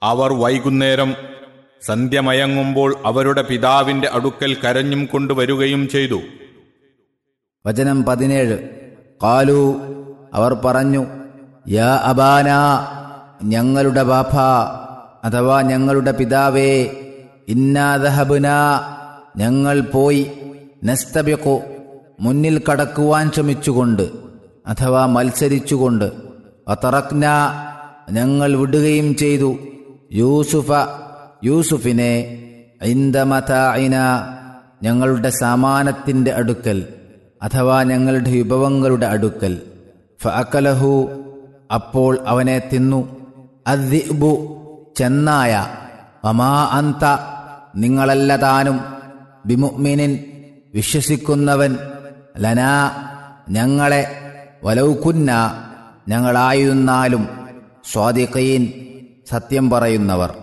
അവർ വൈകുന്നേരം സന്ധ്യമയങ്ങുമ്പോൾ അവരുടെ പിതാവിന്റെ അടുക്കൽ കരഞ്ഞും കൊണ്ടുവരികയും ചെയ്തു വചനം പതിനേഴ് കാലു അവർ പറഞ്ഞു യാ അബാന ഞങ്ങളുടെ ബാപ്പ അഥവാ ഞങ്ങളുടെ പിതാവേ ഇന്നാദഹബുന ഞങ്ങൾ പോയി നസ്തബിക്കു മുന്നിൽ കടക്കുവാൻ ശ്രമിച്ചുകൊണ്ട് അഥവാ മത്സരിച്ചുകൊണ്ട് അതറക്ന ഞങ്ങൾ വിടുകയും ചെയ്തു യൂസുഫ യൂസുഫിനെ ഇന്ദമതായിന ഞങ്ങളുടെ സാമാനത്തിന്റെ അടുക്കൽ അഥവാ ഞങ്ങളുടെ വിഭവങ്ങളുടെ അടുക്കൽ ഫഅക്കലഹു അപ്പോൾ അവനെ തിന്നു അദ്ദിബു ചെന്നായ വമാ അന്ത നിങ്ങളല്ല താനും ബിമുഅ്മിനിൻ വിശ്വസിക്കുന്നവൻ ലനാ ഞങ്ങളെ വലൗകുന്ന ഞങ്ങളായിരുന്നാലും സ്വാദിഖീൻ സത്യം പറയുന്നവർ